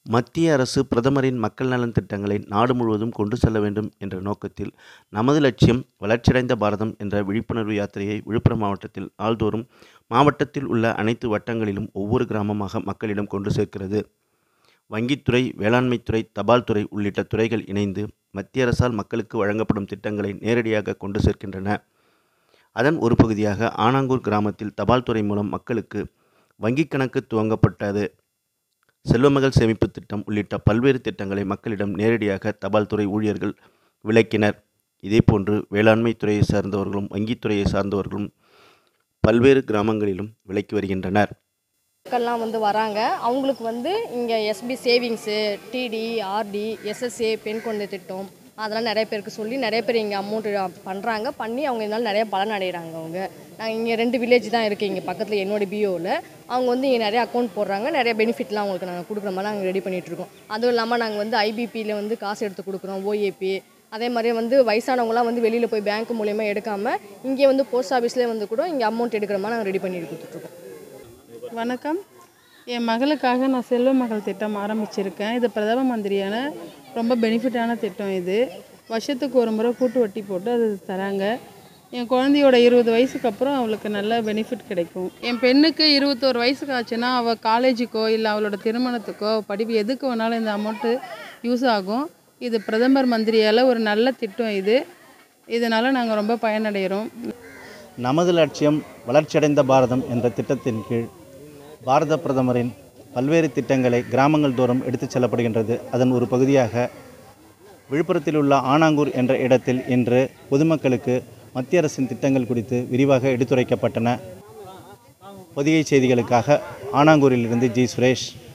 மத்திய அரசு பிரதமரின் மக்கள் நலன் திட்டங்களை நாடு முழுவதும் கொண்டு செல்ல வேண்டும் என்ற நோக்கத்தில் நமது லட்சியம் வளர்ச்சியடைந்த பாரதம் என்ற விழிப்புணர்வு யாத்திரையை விழுப்புரம் மாவட்டத்தில் நாள்தோறும் மாவட்டத்தில் உள்ள அனைத்து வட்டங்களிலும் ஒவ்வொரு கிராமமாக மக்களிடம் கொண்டு சேர்க்கிறது வங்கித்துறை வேளாண்மைத்துறை தபால் துறை உள்ளிட்ட துறைகள் இணைந்து மத்திய அரசால் மக்களுக்கு வழங்கப்படும் திட்டங்களை நேரடியாக கொண்டு சேர்க்கின்றன அதன் ஒரு பகுதியாக ஆனாங்கூர் கிராமத்தில் தபால் துறை மூலம் மக்களுக்கு வங்கிக் கணக்கு துவங்கப்பட்டது செல்வமகள் சேமிப்பு திட்டம் உள்ளிட்ட பல்வேறு திட்டங்களை மக்களிடம் நேரடியாக தபால் துறை ஊழியர்கள் விளக்கினர் இதேபோன்று வேளாண்மை துறையை சார்ந்தவர்களும் வங்கித்துறையை சார்ந்தவர்களும் பல்வேறு கிராமங்களிலும் விளக்கி வருகின்றனர் மக்கள்லாம் வந்து வராங்க அவங்களுக்கு வந்து இங்கே SB savings TD RD SSA பெண் குழந்தை திட்டம் அதெல்லாம் நிறைய பேருக்கு சொல்லி நிறைய பேர் இங்கே அமௌண்ட் பண்ணுறாங்க பண்ணி அவங்க இதனால் நிறைய பலன் அடைகிறாங்க அவங்க நாங்கள் இங்கே ரெண்டு வில்லேஜ் தான் இருக்குது இங்கே பக்கத்தில் என்னோட பிஓவில் அவங்க வந்து இங்கே நிறைய அக்கௌண்ட் போடுறாங்க நிறைய பெனிஃபிட்லாம் அவங்களுக்கு நாங்கள் கொடுக்குற மாதிரி நாங்கள் ரெடி பண்ணிகிட்ருக்கோம் அதுவும் இல்லாமல் நாங்கள் வந்து ஐபிபியில் வந்து காசு எடுத்து கொடுக்குறோம் ஓஏபி அதே மாதிரி வந்து வயசானவங்களாம் வந்து வெளியில் போய் பேங்க் மூலயமா எடுக்காமல் இங்கே வந்து போஸ்ட் ஆஃபீஸ்லேயே வந்து கூட இங்கே அமௌண்ட் எடுக்கிற மாதிரி நாங்கள் ரெடி பண்ணி கொடுத்துட்ருக்கோம் வணக்கம் என் மகளுக்காக நான் செல்வ மகள் திட்டம் ஆரம்பிச்சிருக்கேன் இது பிரதம மந்திரியான ரொம்ப பெனிஃபிட்டான திட்டம் இது வருஷத்துக்கு ஒரு முறை கூட்டு வட்டி போட்டு அது தராங்க என் குழந்தையோட இருபது வயசுக்கு அப்புறம் அவளுக்கு நல்ல பெனிஃபிட் கிடைக்கும் என் பெண்ணுக்கு இருபத்தோரு வயசுக்கு ஆச்சுன்னா அவள் காலேஜுக்கோ இல்லை அவளோட திருமணத்துக்கோ படிப்பு எதுக்கு வேணாலும் இந்த அமௌண்ட்டு யூஸ் ஆகும் இது பிரதமர் மந்திரியால் ஒரு நல்ல திட்டம் இது இதனால் நாங்கள் ரொம்ப பயனடைகிறோம் நமது லட்சியம் வளர்ச்சியடைந்த பாரதம் என்ற திட்டத்தின் கீழ் பாரத பிரதமரின் பல்வேறு திட்டங்களை கிராமங்கள் தோறும் எடுத்துச் செல்லப்படுகின்றது அதன் ஒரு பகுதியாக விழுப்புரத்தில் உள்ள ஆனாங்கூர் என்ற இடத்தில் இன்று பொதுமக்களுக்கு மத்திய அரசின் திட்டங்கள் குறித்து விரிவாக எடுத்துரைக்கப்பட்டன பொதிகை செய்திகளுக்காக ஆனாங்கூரிலிருந்து ஜி சுரேஷ்